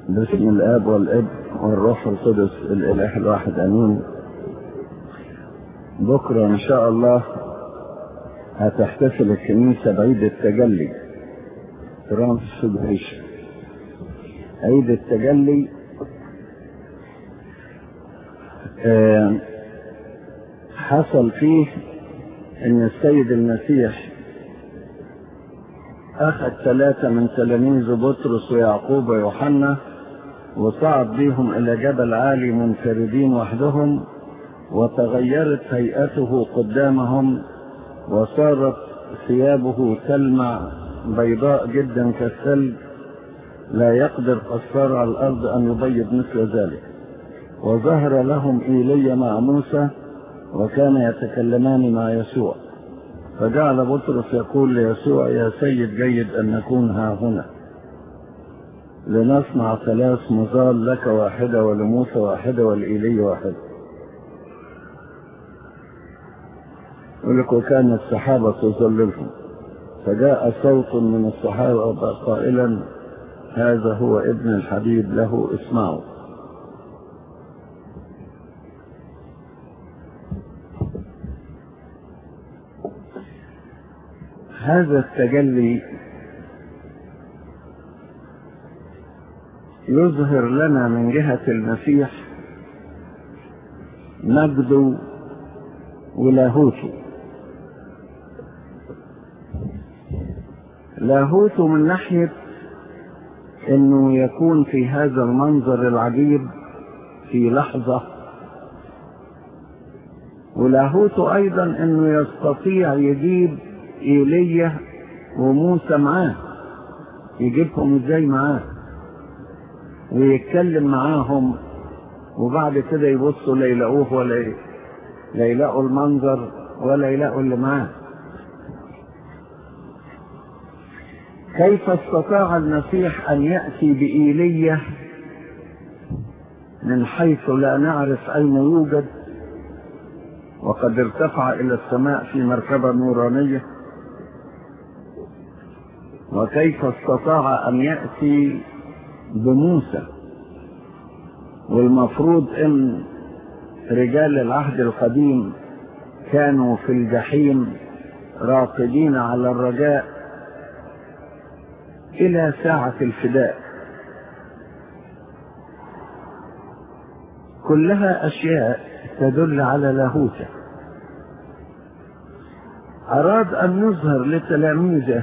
باسم الاب والابن والروح القدس الاله الواحد امين بكره ان شاء الله هتحتفل الكنيسه بعيد التجلي ترانسفيجريشن عيد التجلي آه حصل فيه ان السيد المسيح اخذ ثلاثة من تلاميذ بطرس ويعقوب ويوحنا وصعد بهم الى جبل عالي منفردين وحدهم وتغيرت هيئته قدامهم وصارت ثيابه تلمع بيضاء جدا كالثلج لا يقدر قصار على الارض ان يبيض مثل ذلك وظهر لهم ايليا مع موسى وكان يتكلمان مع يسوع فجعل بطرس يقول ليسوع يا سيد جيد ان نكون ها هنا لنصنع ثلاث مظال لك واحدة ولموسى واحدة ولإيلي واحدة يقول لك وكان السحابة تظللهم فجاء صوت من الصحابة قائلا هذا هو ابن الحبيب له اسمعوا هذا التجلي يظهر لنا من جهة المسيح مجده ولاهوته لاهوته من ناحية انه يكون في هذا المنظر العجيب في لحظة ولاهوته ايضا انه يستطيع يجيب ايليا وموسى معاه يجيبهم ازاي معاه ويتكلم معاهم وبعد كده يبصوا لا يلاقوه ولا لا يلاقوا المنظر ولا يلاقوا اللي معاه كيف استطاع المسيح ان ياتي بايليا من حيث لا نعرف اين يوجد وقد ارتفع الى السماء في مركبه نورانيه وكيف استطاع ان ياتي بموسى والمفروض ان رجال العهد القديم كانوا في الجحيم راقدين على الرجاء الى ساعه الفداء كلها اشياء تدل على لاهوته اراد ان يظهر لتلاميذه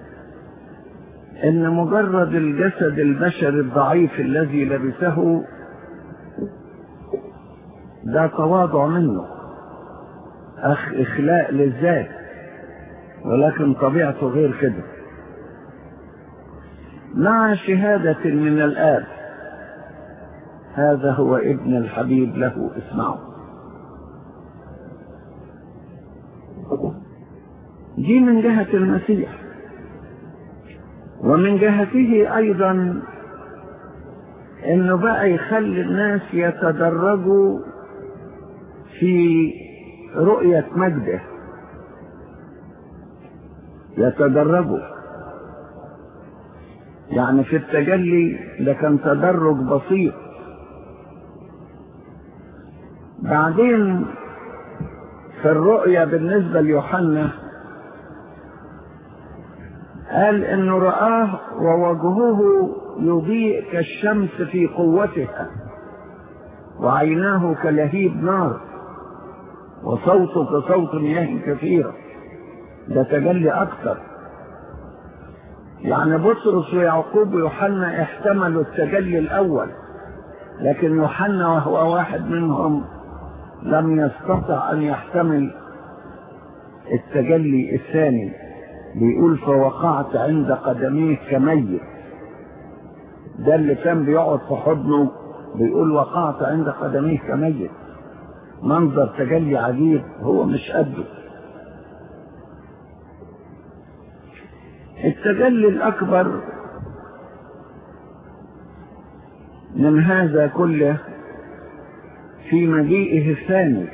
ان مجرد الجسد البشري الضعيف الذي لبسه ده تواضع منه أخ اخلاء للذات ولكن طبيعته غير كده مع شهادة من الآب هذا هو ابن الحبيب له اسمعوا دي من جهة المسيح ومن جهته ايضا انه بقى يخلي الناس يتدرجوا في رؤية مجده يتدرجوا يعني في التجلي ده كان تدرج بسيط بعدين في الرؤية بالنسبة ليوحنا قال انه رآه ووجهه يضيء كالشمس في قوتها وعيناه كلهيب نار وصوته كصوت مياه كثيرة ده تجلي أكثر يعني بطرس ويعقوب ويوحنا احتملوا التجلي الأول لكن يوحنا وهو واحد منهم لم يستطع أن يحتمل التجلي الثاني بيقول فوقعت عند قدميه كميت ده اللي كان بيقعد في حضنه بيقول وقعت عند قدميه كميت منظر تجلي عجيب هو مش قده التجلي الأكبر من هذا كله في مجيئه الثاني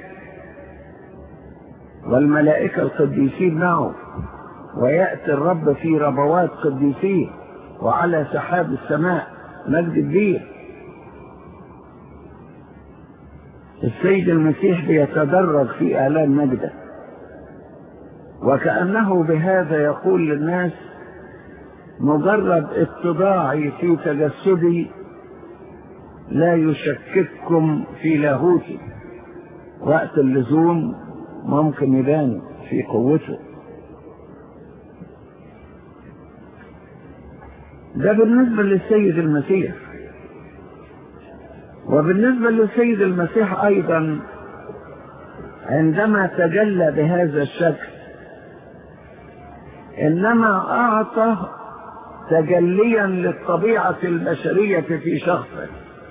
والملائكة القديسين معه ويأتي الرب في ربوات قديسيه وعلى سحاب السماء مجد كبير السيد المسيح بيتدرج في اعلان مجده وكانه بهذا يقول للناس مجرد اتضاعي في تجسدي لا يشكككم في لاهوتي وقت اللزوم ممكن يبان في قوته ده بالنسبة للسيد المسيح وبالنسبة للسيد المسيح أيضا عندما تجلى بهذا الشكل إنما أعطى تجليا للطبيعة البشرية في شخصه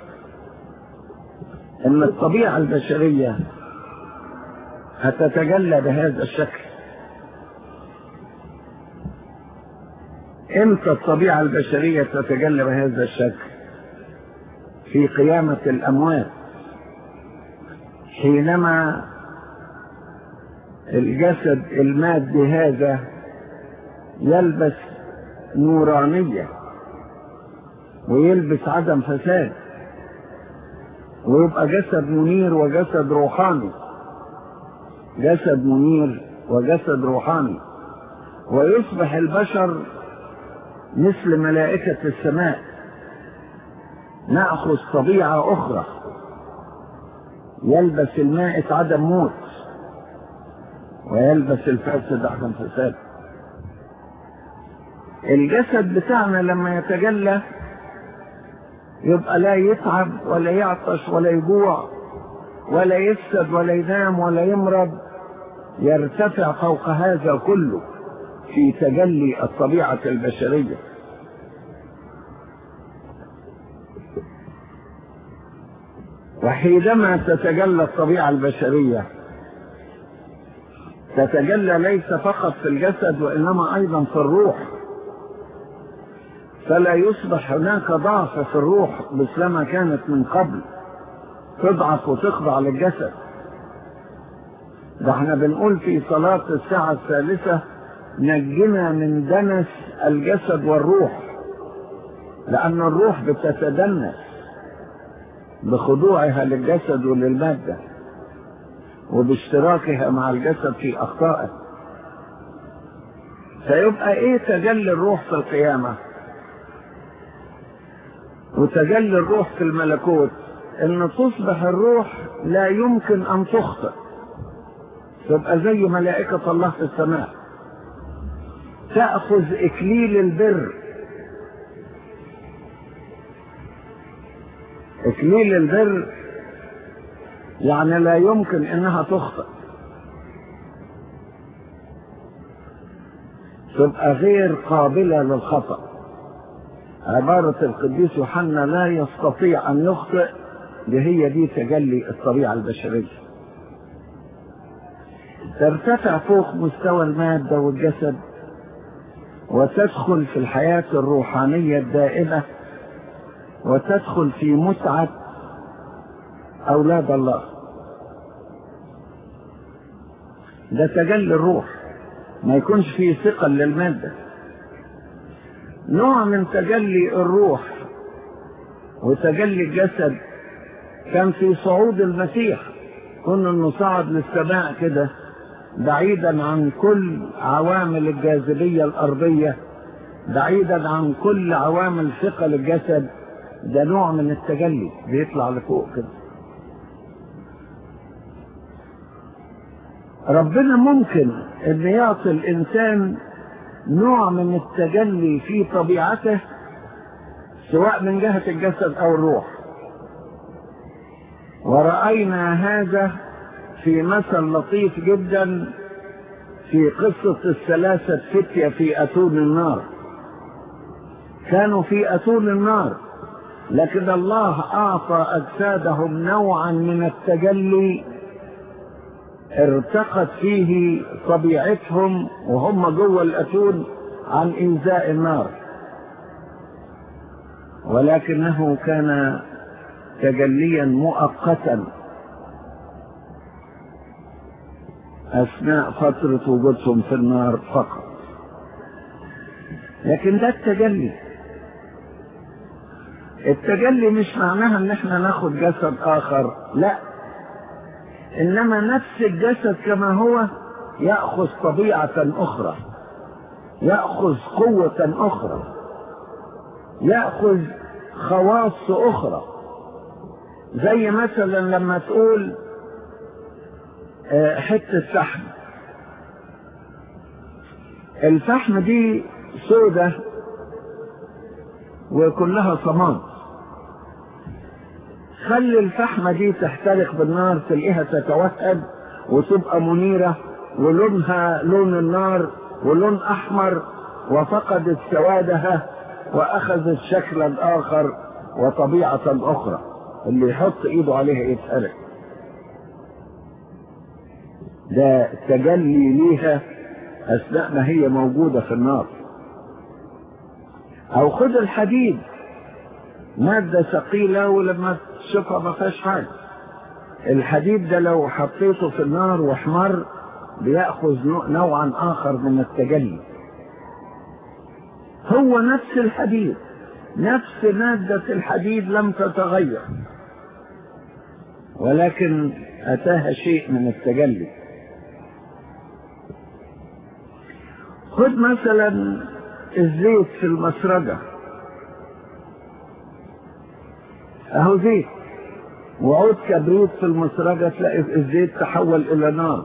إن الطبيعة البشرية هتتجلى بهذا الشكل امتى الطبيعة البشرية تتجلى بهذا الشكل في قيامة الأموات حينما الجسد المادي هذا يلبس نورانية ويلبس عدم فساد ويبقى جسد منير وجسد روحاني جسد منير وجسد روحاني ويصبح البشر مثل ملائكة السماء نأخذ طبيعة أخرى يلبس المائت عدم موت ويلبس الفاسد عدم فساد الجسد بتاعنا لما يتجلى يبقى لا يتعب ولا يعطش ولا يجوع ولا يفسد ولا ينام ولا يمرض يرتفع فوق هذا كله في تجلي الطبيعة البشرية وحينما تتجلى الطبيعة البشرية تتجلى ليس فقط في الجسد وإنما أيضا في الروح فلا يصبح هناك ضعف في الروح مثلما كانت من قبل تضعف وتخضع للجسد ده احنا بنقول في صلاة الساعة الثالثة نجنا من دنس الجسد والروح لأن الروح بتتدنس بخضوعها للجسد وللمادة وباشتراكها مع الجسد في أخطائه فيبقى ايه تجلي الروح في القيامة وتجلي الروح في الملكوت ان تصبح الروح لا يمكن ان تخطئ تبقى زي ملائكة الله في السماء تأخذ إكليل البر إكليل البر يعني لا يمكن إنها تخطئ تبقى غير قابلة للخطأ عبارة القديس يوحنا لا يستطيع أن يخطئ دي هي دي تجلي الطبيعة البشرية ترتفع فوق مستوى المادة والجسد وتدخل في الحياة الروحانية الدائمة وتدخل في متعة أولاد الله ده تجلي الروح ما يكونش فيه ثقل للمادة نوع من تجلي الروح وتجلي الجسد كان في صعود المسيح كنا انه صعد للسماء كده بعيدا عن كل عوامل الجاذبية الأرضية بعيدا عن كل عوامل ثقل الجسد ده نوع من التجلي بيطلع لفوق كده ربنا ممكن ان يعطي الانسان نوع من التجلي في طبيعته سواء من جهة الجسد او الروح ورأينا هذا في مثل لطيف جدا في قصة الثلاثة فتية في أتون النار كانوا في أتون النار لكن الله أعطى أجسادهم نوعا من التجلي ارتقت فيه طبيعتهم وهم جوه الأتون عن إنزاء النار ولكنه كان تجليا مؤقتا أثناء فترة وجودهم في النار فقط لكن ده التجلي التجلي مش معناها ان احنا ناخد جسد اخر لا انما نفس الجسد كما هو ياخذ طبيعه اخرى ياخذ قوه اخرى ياخذ خواص اخرى زي مثلا لما تقول حته فحم الفحم دي سودة وكلها صمام خلي الفحمة دي تحترق بالنار تلاقيها تتوهج وتبقى منيرة ولونها لون النار ولون أحمر وفقدت سوادها وأخذت شكلا آخر وطبيعة أخرى اللي يحط إيده عليها يتحرق ده تجلي ليها أثناء ما هي موجودة في النار أو خد الحديد مادة ثقيلة ولما تشوفها ما فيهاش حاجة الحديد ده لو حطيته في النار واحمر بيأخذ نوعا آخر من التجلي هو نفس الحديد نفس مادة الحديد لم تتغير ولكن أتاها شيء من التجلي خد مثلا الزيت في المسرجة اهو زيت وعود كبريت في المسرجة تلاقي الزيت تحول الى نار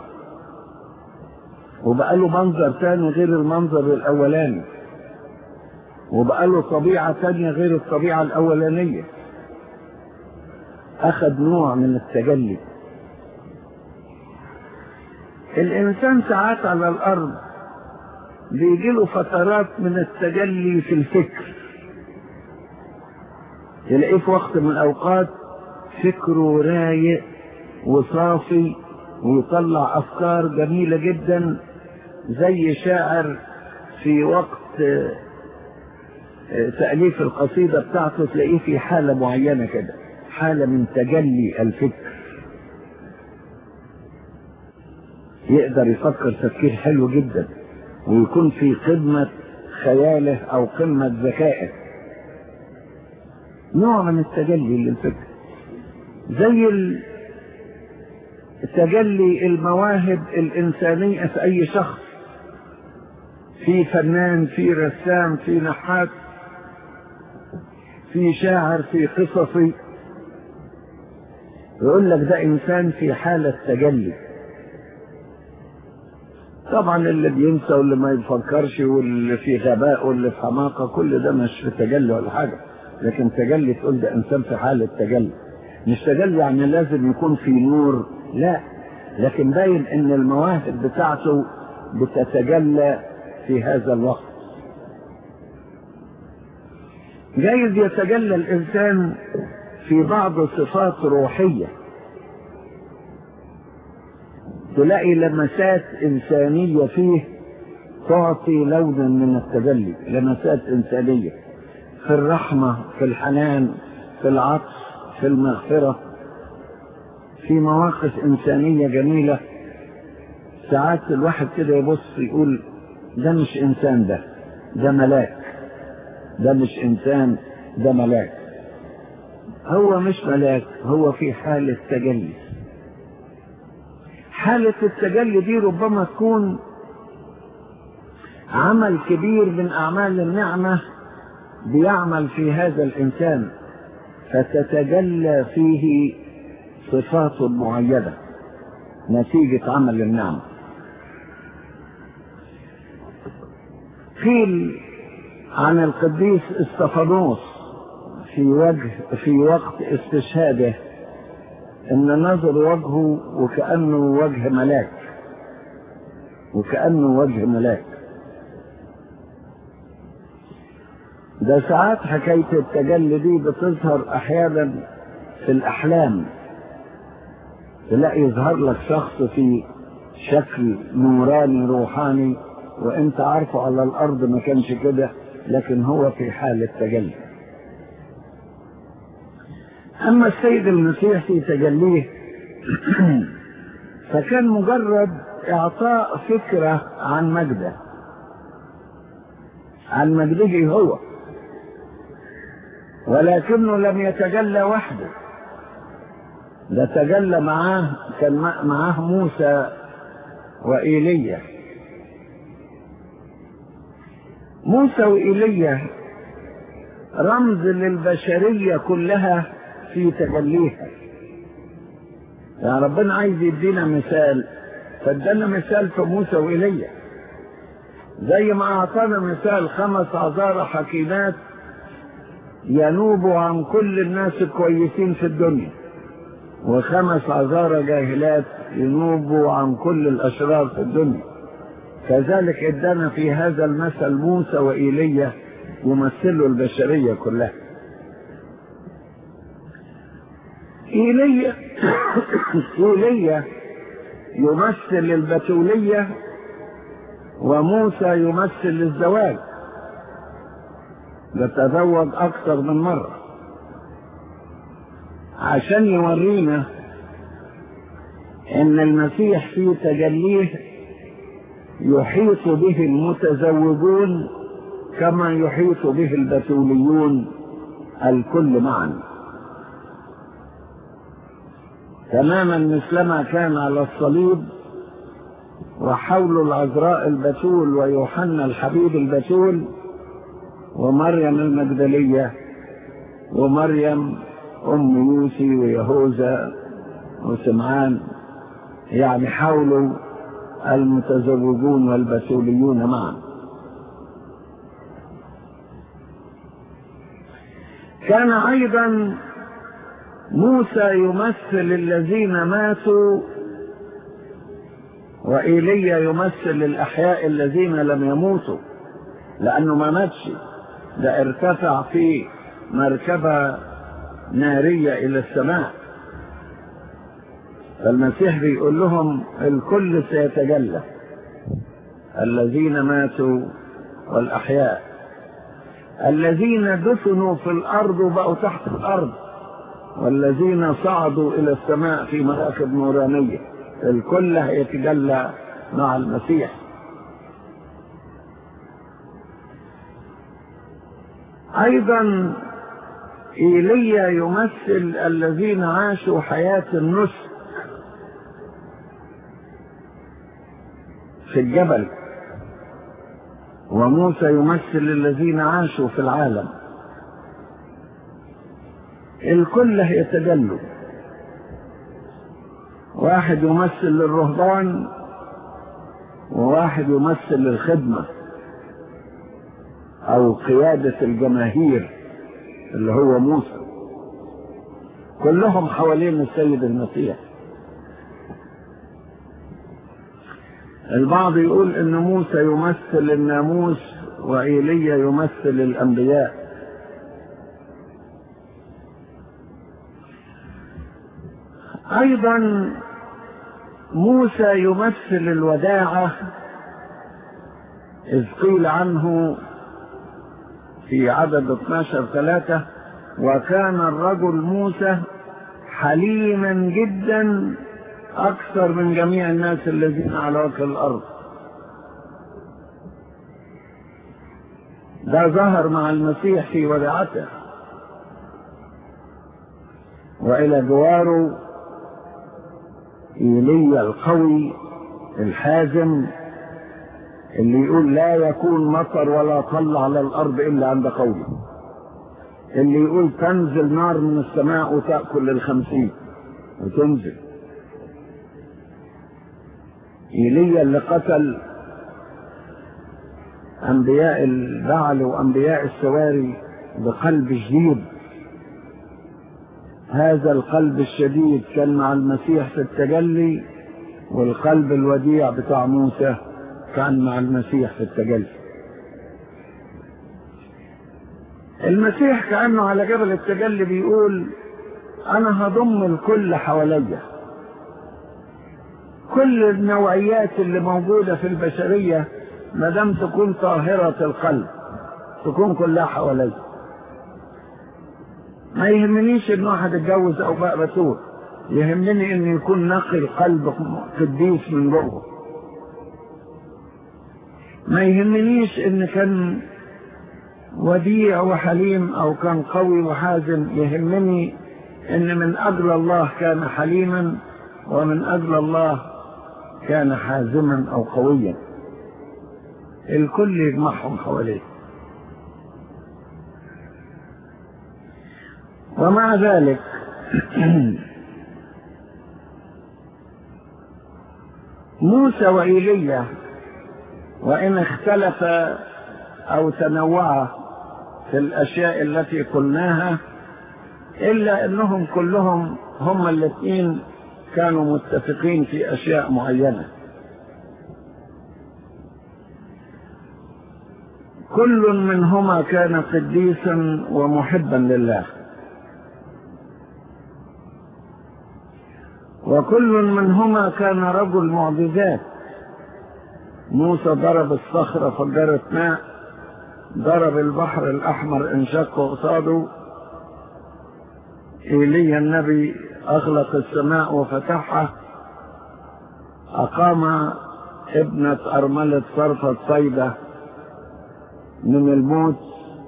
وبقى له منظر تاني غير المنظر الاولاني وبقى له طبيعة تانية غير الطبيعة الاولانية اخذ نوع من التجلي الانسان ساعات على الارض بيجي له فترات من التجلي في الفكر تلاقيه في وقت من الاوقات فكره رايق وصافي ويطلع افكار جميله جدا زي شاعر في وقت تاليف القصيده بتاعته تلاقيه في حاله معينه كده حاله من تجلي الفكر يقدر يفكر تفكير حلو جدا ويكون في قمة خياله أو قمة ذكائه نوع من التجلي للفكر زي تجلي المواهب الإنسانية في أي شخص في فنان في رسام في نحات في شاعر في قصصي يقول لك ده إنسان في حالة تجلي طبعا اللي بينسى واللي ما يفكرش واللي في غباء واللي في حماقه كل ده مش في تجلي ولا حاجه لكن تجلي تقول ده انسان في حاله تجلي مش تجلي يعني لازم يكون في نور لا لكن باين ان المواهب بتاعته بتتجلى في هذا الوقت جايز يتجلى الانسان في بعض صفات روحيه تلاقي لمسات إنسانية فيه تعطي لونا من التجلي لمسات إنسانية في الرحمة في الحنان في العطف في المغفرة في مواقف إنسانية جميلة ساعات الواحد كده يبص يقول ده مش إنسان ده ده ملاك ده مش إنسان ده ملاك هو مش ملاك هو في حالة تجلي حالة التجلي دي ربما تكون عمل كبير من أعمال النعمة بيعمل في هذا الإنسان فتتجلى فيه صفات معينة نتيجة عمل النعمة قيل عن القديس استفانوس في وجه في وقت استشهاده ان نظر وجهه وكانه وجه ملاك وكانه وجه ملاك ده ساعات حكاية التجلي دي بتظهر أحيانا في الأحلام تلاقي يظهر لك شخص في شكل نوراني روحاني وانت عارفه على الأرض ما كانش كده لكن هو في حالة تجلي أما السيد المسيح في تجليه فكان مجرد إعطاء فكرة عن مجده عن مجده هو ولكنه لم يتجلى وحده ده تجلى معاه كان معاه موسى وإيليا موسى وإيليا رمز للبشرية كلها في تجليها يعني ربنا عايز يدينا مثال فادانا مثال في موسى وإيليا زي ما أعطانا مثال خمس عذارى حكيمات ينوبوا عن كل الناس الكويسين في الدنيا وخمس عذارى جاهلات ينوبوا عن كل الأشرار في الدنيا كذلك ادانا في هذا المثل موسى وإيليا يمثلوا البشرية كلها إيليا إيليا يمثل البتولية وموسى يمثل الزواج يتزوج أكثر من مرة عشان يورينا ان المسيح في تجليه يحيط به المتزوجون كما يحيط به البتوليون الكل معا تماما مثلما كان على الصليب وحول العذراء البتول ويوحنا الحبيب البتول ومريم المجدلية ومريم أم يوسي ويهوذا وسمعان يعني حولوا المتزوجون والبتوليون معا كان أيضا موسى يمثل الذين ماتوا وإيليا يمثل الأحياء الذين لم يموتوا لأنه ما ماتش ده ارتفع في مركبة نارية إلى السماء فالمسيح بيقول لهم الكل سيتجلى الذين ماتوا والأحياء الذين دفنوا في الأرض وبقوا تحت الأرض والذين صعدوا إلى السماء في مراكب نورانية الكل هيتجلى مع المسيح أيضا إيليا يمثل الذين عاشوا حياة النسك في الجبل وموسى يمثل الذين عاشوا في العالم الكل يتجلوا واحد يمثل للرهبان وواحد يمثل للخدمة أو قيادة الجماهير اللي هو موسى كلهم حوالين السيد المسيح البعض يقول ان موسى يمثل الناموس وإيليا يمثل الأنبياء أيضا موسى يمثل الوداعة إذ قيل عنه في عدد 12 ثلاثة وكان الرجل موسى حليما جدا أكثر من جميع الناس الذين على وجه الأرض ده ظهر مع المسيح في وداعته وإلى جواره إيليا القوي الحازم اللي يقول لا يكون مطر ولا طل على الأرض إلا عند قولي اللي يقول تنزل نار من السماء وتأكل الخمسين وتنزل إيليا اللي قتل أنبياء البعل وأنبياء السواري بقلب شديد هذا القلب الشديد كان مع المسيح في التجلي والقلب الوديع بتاع موسى كان مع المسيح في التجلي المسيح كأنه على جبل التجلي بيقول أنا هضم الكل حواليا كل النوعيات اللي موجودة في البشرية ما دام تكون طاهرة القلب تكون كلها حواليا ما يهمنيش ان واحد اتجوز او بقى بتول يهمني ان يكون نقي القلب قديس من جوه ما يهمنيش ان كان وديع وحليم او كان قوي وحازم يهمني ان من اجل الله كان حليما ومن اجل الله كان حازما او قويا الكل يجمعهم حواليه ومع ذلك موسى وإيليا وإن اختلف أو تنوع في الأشياء التي قلناها إلا أنهم كلهم هم الاثنين كانوا متفقين في أشياء معينة كل منهما كان قديسا ومحبا لله وكل منهما كان رجل معجزات موسى ضرب الصخرة فجرت ماء ضرب البحر الأحمر انشق قصاده إيليا النبي أغلق السماء وفتحها أقام ابنة أرملة صرفة صيدة من الموت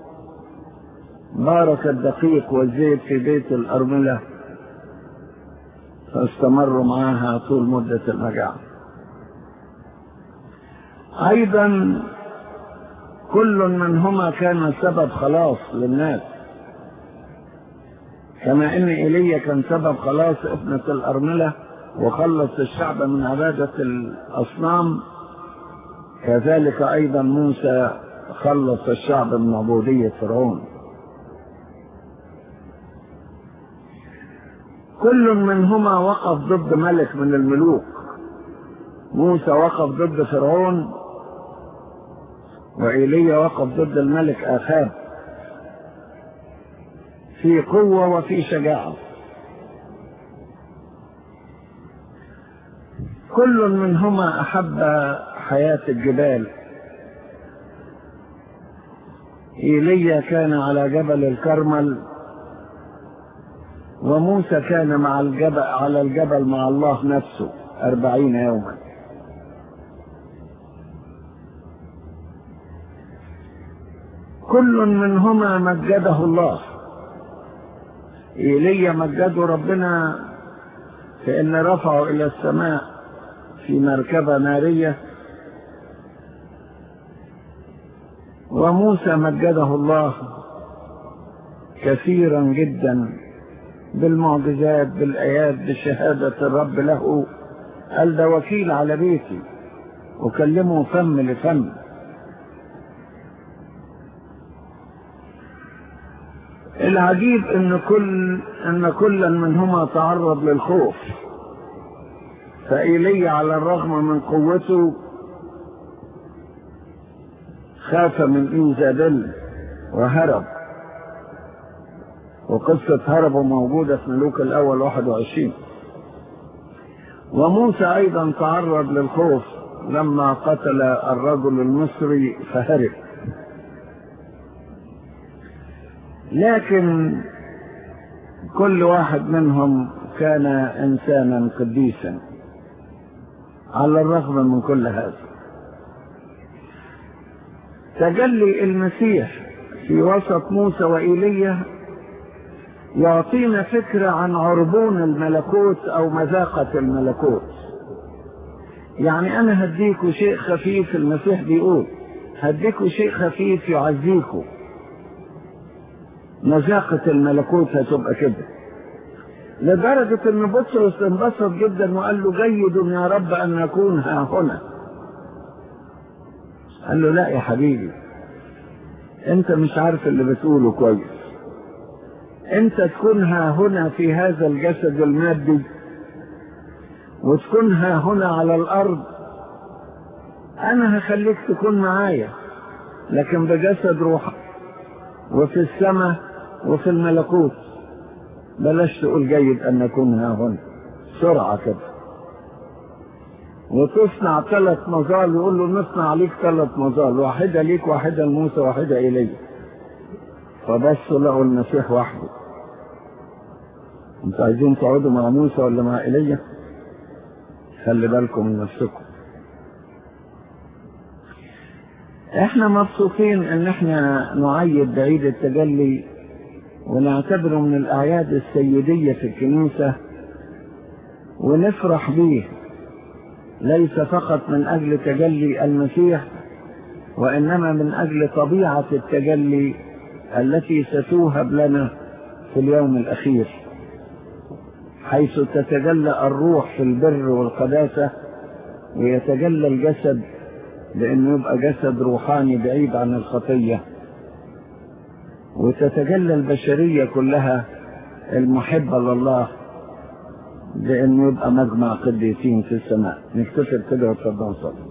بارك الدقيق والزيت في بيت الأرملة فاستمروا معها طول مدة المجاعة أيضا كل منهما كان سبب خلاص للناس كما ان ايليا كان سبب خلاص ابنة الارملة وخلص الشعب من عبادة الاصنام كذلك ايضا موسى خلص الشعب من عبودية فرعون كل منهما وقف ضد ملك من الملوك موسى وقف ضد فرعون وإيليا وقف ضد الملك آخاب في قوة وفي شجاعة كل منهما أحب حياة الجبال إيليا كان على جبل الكرمل وموسى كان مع الجبل على الجبل مع الله نفسه أربعين يوما كل منهما مجده الله إيليا مجده ربنا في أن رفعه إلى السماء في مركبة نارية وموسى مجده الله كثيرا جدا بالمعجزات بالآيات بشهادة الرب له قال ده وكيل على بيتي وكلمه فم لفم العجيب ان كل ان كلا منهما تعرض للخوف فإيليا على الرغم من قوته خاف من إيزابيل وهرب وقصة هربه موجودة في ملوك الأول 21 وموسى أيضا تعرض للخوف لما قتل الرجل المصري فهرب لكن كل واحد منهم كان إنسانا قديسا على الرغم من كل هذا تجلي المسيح في وسط موسى وإيليا يعطينا فكرة عن عربون الملكوت أو مذاقة الملكوت يعني أنا هديكوا شيء خفيف المسيح بيقول هديكوا شيء خفيف يعزيكوا مذاقة الملكوت هتبقى كده لدرجة ان بطرس انبسط جدا وقال له جيد يا رب ان نكون ها هنا قال له لا يا حبيبي انت مش عارف اللي بتقوله كويس انت تكون ها هنا في هذا الجسد المادي وتكون ها هنا على الارض انا هخليك تكون معايا لكن بجسد روح وفي السماء وفي الملكوت بلاش تقول جيد ان نكون ها هنا سرعة كده وتصنع ثلاث مظال يقول له نصنع ليك ثلاث مظال واحدة ليك واحدة لموسى واحدة إلي فبصوا لقوا المسيح وحده انتوا عايزين تقعدوا مع موسى ولا مع ايليا خلي بالكم من نفسكم احنا مبسوطين ان احنا نعيد بعيد التجلي ونعتبره من الاعياد السيدية في الكنيسة ونفرح به ليس فقط من اجل تجلي المسيح وانما من اجل طبيعة التجلي التي ستوهب لنا في اليوم الاخير حيث تتجلى الروح في البر والقداسة ويتجلى الجسد لانه يبقى جسد روحاني بعيد عن الخطية وتتجلى البشرية كلها المحبة لله بانه يبقى مجمع قديسين في السماء نكتفر كده وتفضل صلي